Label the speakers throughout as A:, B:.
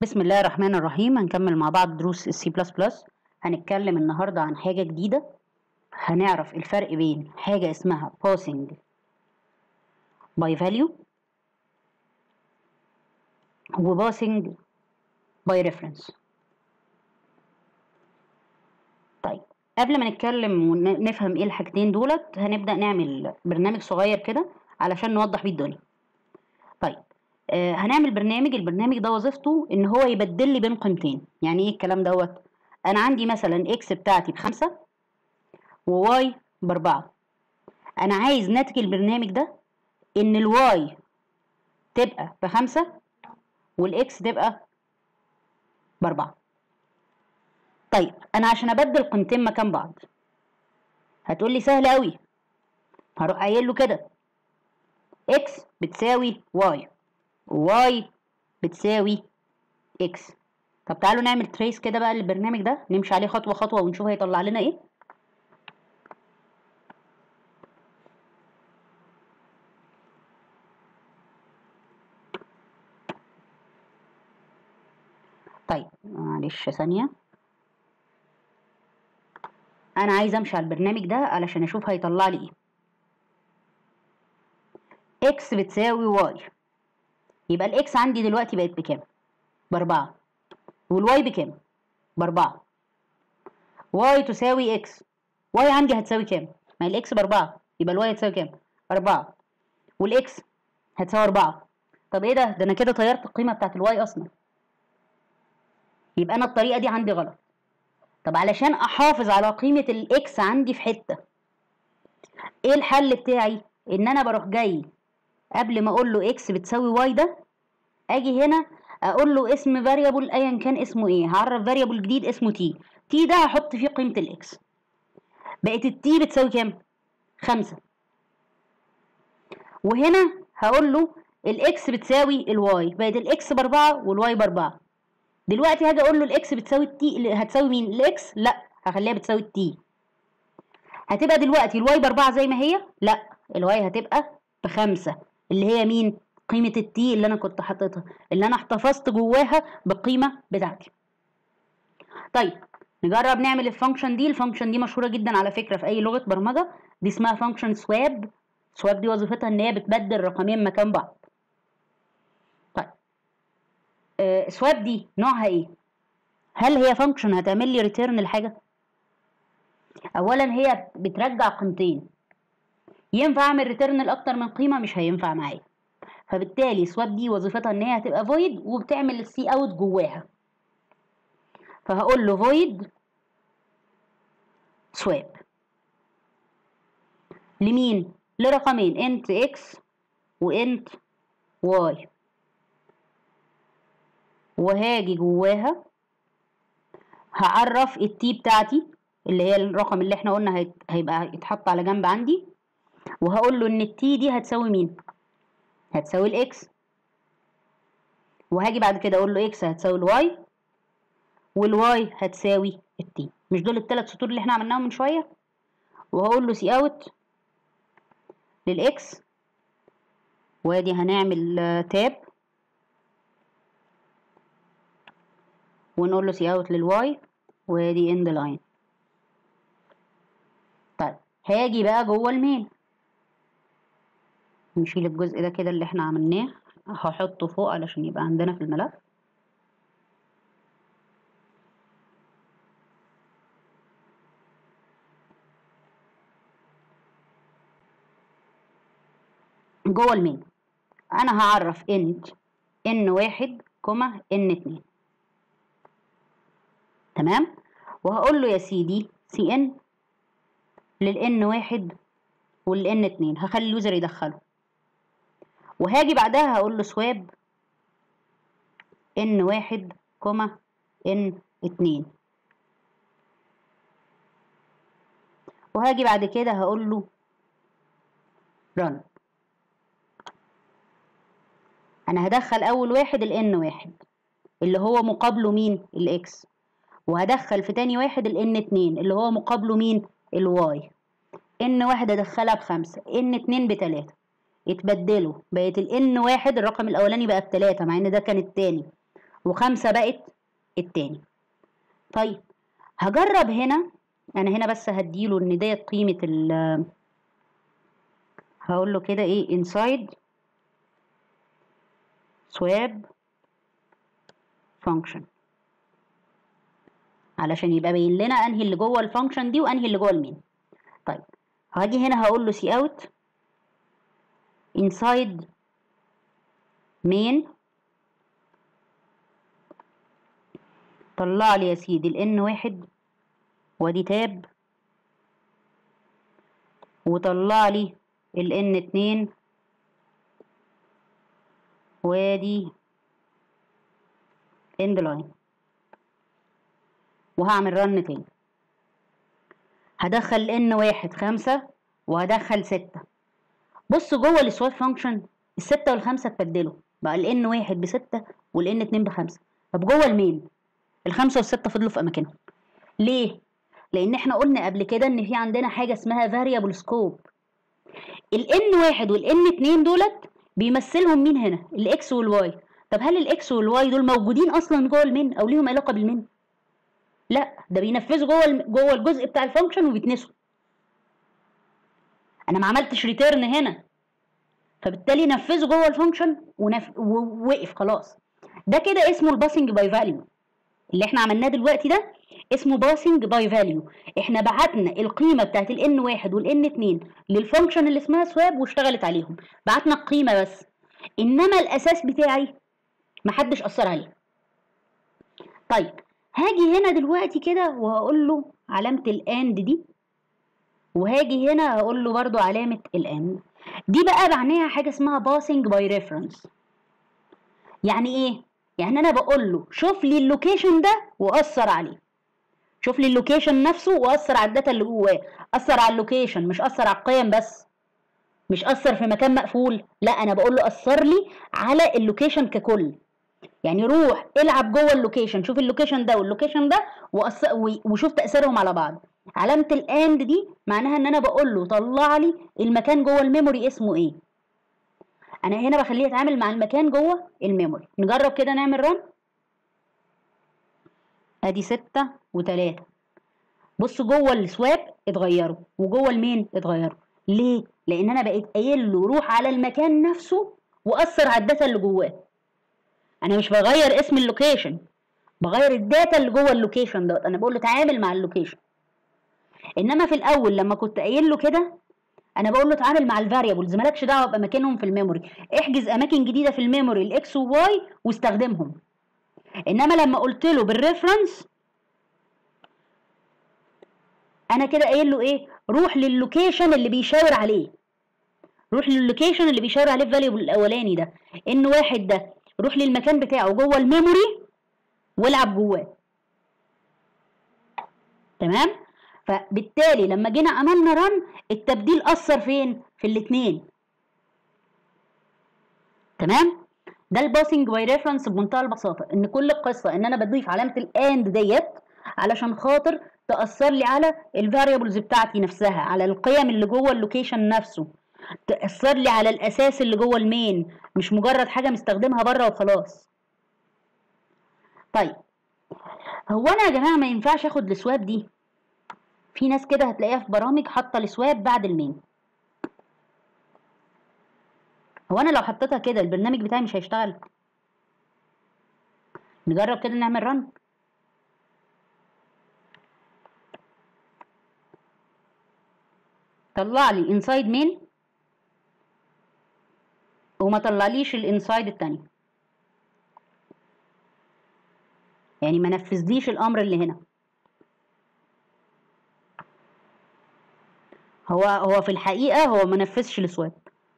A: بسم الله الرحمن الرحيم هنكمل مع بعض دروس السي بلس بلس هنتكلم النهاردة عن حاجة جديدة هنعرف الفرق بين حاجة اسمها passing by value و passing by reference طيب قبل ما نتكلم ونفهم ايه الحاجتين دولت هنبدأ نعمل برنامج صغير كده علشان نوضح بيه الدنيا طيب آه هنعمل برنامج البرنامج ده وظيفته ان هو يبدل لي بين قيمتين يعني ايه الكلام دوت انا عندي مثلا اكس بتاعتي بخمسة وواي باربعة انا عايز ناتج البرنامج ده ان الواي تبقى بخمسة والاكس تبقى باربعة طيب انا عشان ابدل قيمتين مكان بعض هتقولي سهل قوي هروح قايل له كده اكس بتساوي واي واي بتساوي اكس طب تعالوا نعمل تريس كده بقى للبرنامج ده نمشي عليه خطوه خطوه ونشوف هيطلع لنا ايه طيب معلش ثانيه انا عايز امشي على البرنامج ده علشان اشوف هيطلع لي ايه اكس بتساوي واي يبقى الاكس عندي دلوقتي بقت بكام باربعة والواي بكام باربعة واي تساوي اكس واي عندي هتساوي كام ما الاكس باربعة يبقى الواي هتساوي كام أربعة والاكس هتساوي أربعة طب ايه ده ده انا كده طيرت القيمة بتاعت الواي اصلا يبقى انا الطريقة دي عندي غلط طب علشان احافظ على قيمة الاكس عندي في حتة ايه الحل بتاعي ان انا بروح جاي قبل ما اقول له اكس بتساوي واي ده اجي هنا اقول له اسم فاريبل ايا كان اسمه ايه هعرف فاريبل جديد اسمه تي تي ده هحط فيه قيمه الاكس بقت التي بتساوي كام خمسة وهنا هقول له الاكس بتساوي الواي بقت الاكس باربعة والواي باربعة دلوقتي هاجي اقول له الاكس بتساوي التي هتساوي مين الاكس لا هخليها بتساوي التي هتبقى دلوقتي الواي باربعة زي ما هي لا الواي هتبقى بخمسة اللي هي مين قيمة التي اللي أنا كنت حاططها اللي أنا احتفظت جواها بالقيمة بتاعتي طيب نجرب نعمل الفانكشن دي الفانكشن دي مشهورة جدا على فكرة في أي لغة برمجة دي اسمها فانكشن سواب سواب دي وظيفتها إن هي بتبدل رقمين مكان بعض طيب آه سواب دي نوعها إيه؟ هل هي فانكشن هتعمل لي ريتيرن لحاجة؟ أولا هي بترجع قيمتين ينفع اعمل ريتيرن لاكتر من قيمه مش هينفع معايا فبالتالي سواب دي وظيفتها ان هي هتبقى فويد وبتعمل السي اوت جواها فهقول له فويد سواب لمين لرقمين انت اكس وانت واي وهاجي جواها هعرف التي بتاعتي اللي هي الرقم اللي احنا قلنا هيبقى يتحط على جنب عندي وهقول له ان التي دي هتساوي مين هتساوي الاكس وهاجي بعد كده اقول له اكس هتساوي الواي والواي هتساوي التي مش دول الثلاث سطور اللي احنا عملناهم من شويه وهقول له سي اوت للاكس وادي هنعمل تاب ونقول له سي اوت للواي وادي اند لاين طيب هاجي بقى جوه المين نشيل الجزء ده كده اللي احنا عملناه هحطه فوق علشان يبقى عندنا في الملف جوه المين انا هعرف انت ان واحد كوما ان اتنين تمام وهقول له يا سيدي سي ان للان واحد والان اتنين هخلي اليوزر يدخله وهاجي بعدها هقول له سواب ان واحد كوما ان اتنين وهاجي بعد كده هقول له رن انا هدخل اول واحد الان واحد اللي هو مقابله مين الاكس وهدخل في تاني واحد الان اتنين اللي هو مقابله مين الواي ان واحد ادخلها بخمسة ان اتنين بتلاتة اتبدلوا بقت الان واحد الرقم الاولاني بقى بتلاتة مع ان ده كان التاني وخمسة بقت التاني طيب هجرب هنا انا هنا بس هديله ان ديت قيمة ال هقول له كده ايه inside swab function علشان يبقى باين لنا انهي اللي جوه الفانكشن دي وانهي اللي جوه المين طيب هاجي هنا هقول له سي اوت inside main طلع لي يا سيدي الان واحد وادي تاب وطلع لي الان اتنين وادي اند لاين وهعمل رن تاني هدخل ان واحد خمسة وهدخل ستة بص جوه السواب فانكشن الستة والخمسة اتبدلوا بقى الان واحد بستة والان اتنين بخمسة طب جوه المين الخمسة والستة فضلوا في اماكنهم ليه؟ لان احنا قلنا قبل كده ان في عندنا حاجة اسمها variable scope الان واحد والان اتنين دولت بيمثلهم مين هنا الاكس والواي طب هل الاكس والواي دول موجودين اصلا جوه المين او ليهم علاقه بالمين لا ده بينفذوا جوه الم... جوه الجزء بتاع الفانكشن وبيتنسوا انا ما عملتش ريتيرن هنا فبالتالي نفذوا جوه الفانكشن ونف... ووقف خلاص ده كده اسمه الباسنج باي فاليو اللي احنا عملناه دلوقتي ده اسمه باسنج باي فاليو احنا بعتنا القيمه بتاعت الان واحد والان اتنين للفانكشن اللي اسمها سواب واشتغلت عليهم بعتنا القيمه بس انما الاساس بتاعي محدش اثر عليه طيب هاجي هنا دلوقتي كده وهقول له علامه الاند دي وهاجي هنا هقول له برضو علامه الاند دي بقى معناها حاجه اسمها باسنج باي ريفرنس يعني ايه يعني انا بقول له شوف لي اللوكيشن ده واثر عليه شوف لي اللوكيشن نفسه واثر على الداتا اللي جواه اثر على اللوكيشن مش اثر على القيم بس مش اثر في مكان مقفول لا انا بقول له اثر لي على اللوكيشن ككل يعني روح العب جوه اللوكيشن شوف اللوكيشن ده واللوكيشن ده وأثر وشوف تاثيرهم على بعض علامه الاند دي معناها ان انا بقول له طلع لي المكان جوه الميموري اسمه ايه انا هنا بخليه يتعامل مع المكان جوه الميموري نجرب كده نعمل رن ادي ستة وتلاتة بص جوه السواب اتغيروا وجوه المين اتغيروا ليه لان انا بقيت قايل له روح على المكان نفسه واثر على الداتا اللي جواه انا مش بغير اسم اللوكيشن بغير الداتا اللي جوه اللوكيشن دوت انا بقول له تعامل مع اللوكيشن انما في الاول لما كنت قايل له كده انا بقول له اتعامل مع الفاريبلز مالكش دعوه باماكنهم في الميموري احجز اماكن جديده في الميموري الاكس وواي واستخدمهم انما لما قلت له بالريفرنس انا كده قايل له ايه روح للوكيشن اللي بيشاور عليه روح للوكيشن اللي بيشاور عليه الفاليبل الاولاني ده ان واحد ده روح للمكان بتاعه جوه الميموري والعب جواه تمام فبالتالي لما جينا عملنا رن التبديل اثر فين في الاثنين تمام ده الباسنج باي ريفرنس بمنتهى البساطه ان كل القصه ان انا بضيف علامه الاند ديت علشان خاطر تاثر لي على الفاريبلز بتاعتي نفسها على القيم اللي جوه اللوكيشن نفسه تاثر لي على الاساس اللي جوه المين مش مجرد حاجه مستخدمها بره وخلاص طيب هو انا يا جماعه ما ينفعش اخد السواب دي في ناس كده هتلاقيها في برامج حاطه السواب بعد المين هو انا لو حطيتها كده البرنامج بتاعي مش هيشتغل نجرب كده نعمل رن طلع لي انسايد مين وما طلعليش الانسايد التاني يعني ما نفذليش الامر اللي هنا هو هو في الحقيقه هو ما نفذش السواب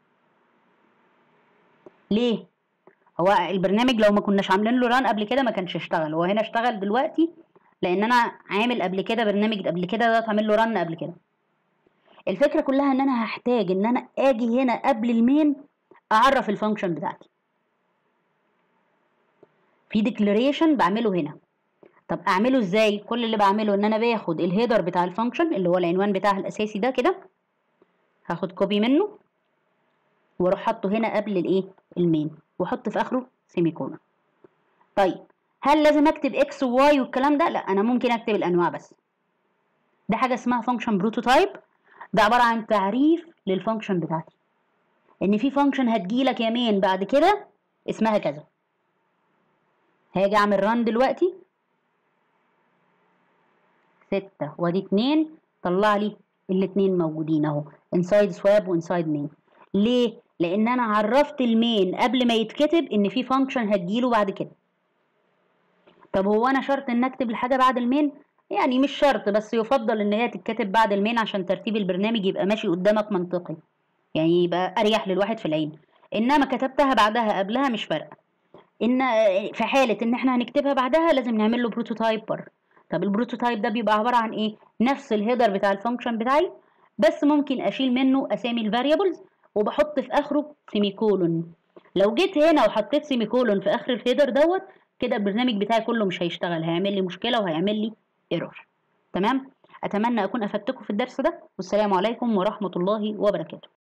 A: ليه هو البرنامج لو ما كناش عاملين له ران قبل كده ما كانش اشتغل هو هنا اشتغل دلوقتي لان انا عامل قبل كده برنامج قبل كده ده عامل له ران قبل كده الفكره كلها ان انا هحتاج ان انا اجي هنا قبل المين اعرف الفانكشن بتاعتي في ديكلاريشن بعمله هنا طب اعمله ازاي كل اللي بعمله ان انا باخد الهيدر بتاع الفانكشن اللي هو العنوان بتاعها الاساسي ده كده هاخد كوبي منه واروح حاطه هنا قبل الايه المين واحط في اخره سيمي كولون طيب هل لازم اكتب اكس وواي والكلام ده لا انا ممكن اكتب الانواع بس ده حاجه اسمها فانكشن بروتوتايب ده عباره عن تعريف للفانكشن بتاعتي ان في فانكشن هتجيلك يا مين بعد كده اسمها كذا هاجي اعمل ران دلوقتي ستة وادي اتنين طلع لي الاتنين موجودين اهو انسايد سواب وانسايد مين ليه لان انا عرفت المين قبل ما يتكتب ان في فانكشن هتجيله بعد كده طب هو انا شرط ان اكتب الحاجه بعد المين يعني مش شرط بس يفضل ان هي تتكتب بعد المين عشان ترتيب البرنامج يبقى ماشي قدامك منطقي يعني يبقى اريح للواحد في العين انما كتبتها بعدها قبلها مش فارقه ان في حاله ان احنا هنكتبها بعدها لازم نعمل له بروتوتايب بره طب البروتوتايب ده بيبقى عباره عن ايه نفس الهيدر بتاع الفانكشن بتاعي بس ممكن اشيل منه اسامي الفاريبلز وبحط في اخره سيميكولون لو جيت هنا وحطيت سيميكولون في اخر الهيدر دوت كده البرنامج بتاعي كله مش هيشتغل هيعمل لي مشكله وهيعمل لي ايرور تمام اتمنى اكون افدتكم في الدرس ده والسلام عليكم ورحمه الله وبركاته